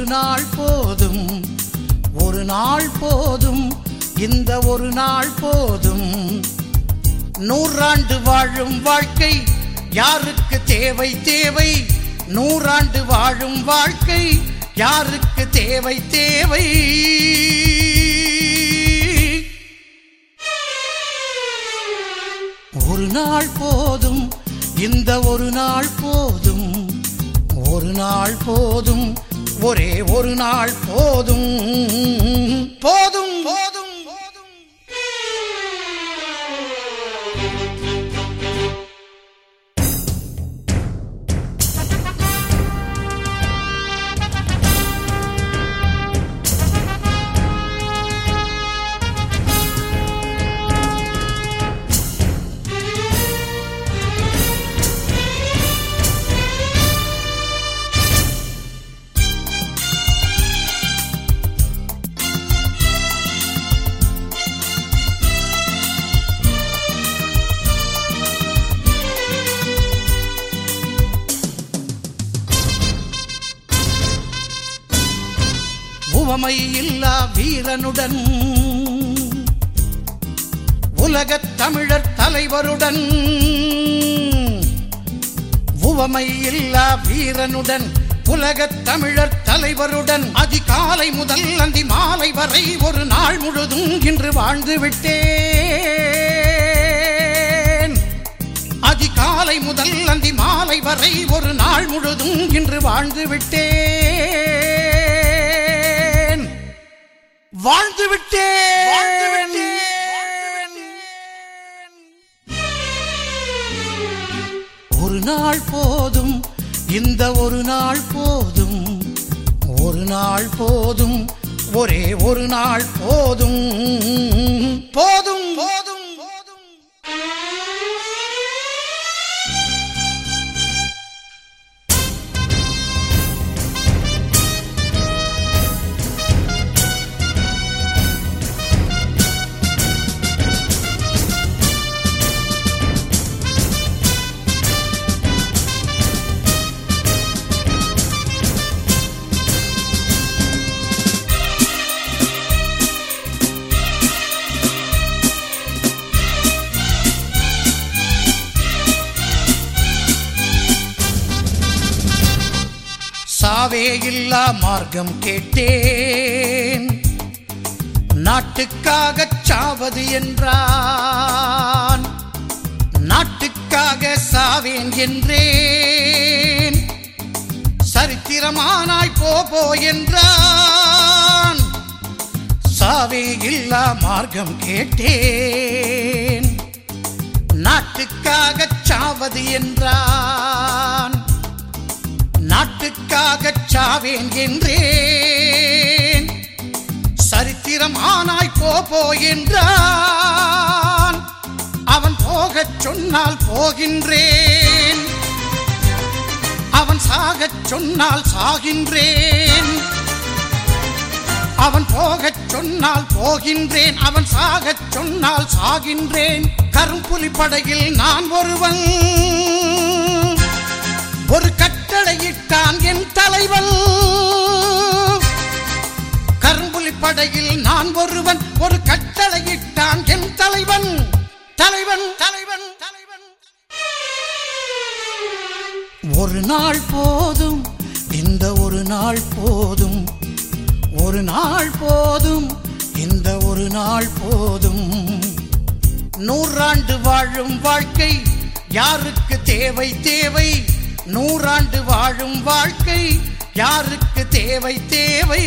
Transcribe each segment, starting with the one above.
நாள் போதும் ஒரு நாள் போதும் இந்த ஒரு நாள் போதும் நூறாண்டு வாழும் வாழ்க்கை யாருக்கு தேவை தேவை நூறாண்டு வாழும் வாழ்க்கை யாருக்கு தேவை தேவை ஒரு நாள் போதும் இந்த ஒரு நாள் போதும் ஒரு நாள் போதும் ஒரே ஒரு நாள் போதும் போதும் போதும் போதும் உவமை இல்லா வீரனுடன் உலகத் தமிழர் தலைவருடன் உவமை இல்லா வீரனுடன் உலகத் தமிழர் தலைவருடன் அதிகாலை முதல் அந்தி மாலை வரை ஒரு நாள் முழுதும் இன்று வாழ்ந்து விட்டேன் அதிகாலை முதல் அந்தி மாலை வரை ஒரு நாள் முழுதும் இன்று வாழ்ந்து விட்டேன் வாழ்ந்து விட்டேன் வாழ்ந்து விட்டேன் ஒரு நாள் போதும் இந்த ஒரு நாள் போதும் ஒரு நாள் போதும் ஒரே ஒரு நாள் போதும் போதும் போதும் போதும் சாவே இல்லா மார்க்கம் கேட்டேன் நாட்டுக்காகச் சாவது என்றான் நாட்டுக்காக சாவேன் என்றேன் சரித்திரமானாய் போ போ என்றான் சாவே இல்லா மார்க்கம் கேட்டேன் நாட்டுக்காகச் சாவது என்றான் நாட்டுக்காகச் சாவேன் என்றேன் சரித்திரம் ஆனாய் போ போ என்றான் அவன் போகச் சொன்னால் போகின்றேன் அவன் சாகச் சொன்னால் சாகின்றேன் அவன் போகச் சொன்னால் போகின்றேன் அவன் சாகச் சொன்னால் சாகின்றேன் கரும்புலி படையில் நான் ஒருவன் ஒரு கட்டளையிட்டான் என் தலைவன் கரும்புலி படையில் நான் ஒருவன் ஒரு கட்டளையிட்டான் என் தலைவன் தலைவன் தலைவன் தலைவன் ஒரு நாள் போதும் இந்த ஒரு நாள் போதும் ஒரு நாள் போதும் இந்த ஒரு நாள் போதும் நூறாண்டு வாழும் வாழ்க்கை யாருக்கு தேவை தேவை நூறாண்டு வாழும் வாழ்க்கை யாருக்கு தேவை தேவை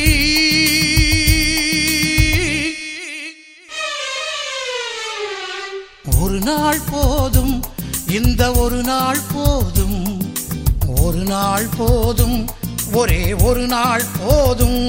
ஒரு நாள் போதும் இந்த ஒரு நாள் போதும் ஒரு நாள் போதும் ஒரே ஒரு நாள் போதும்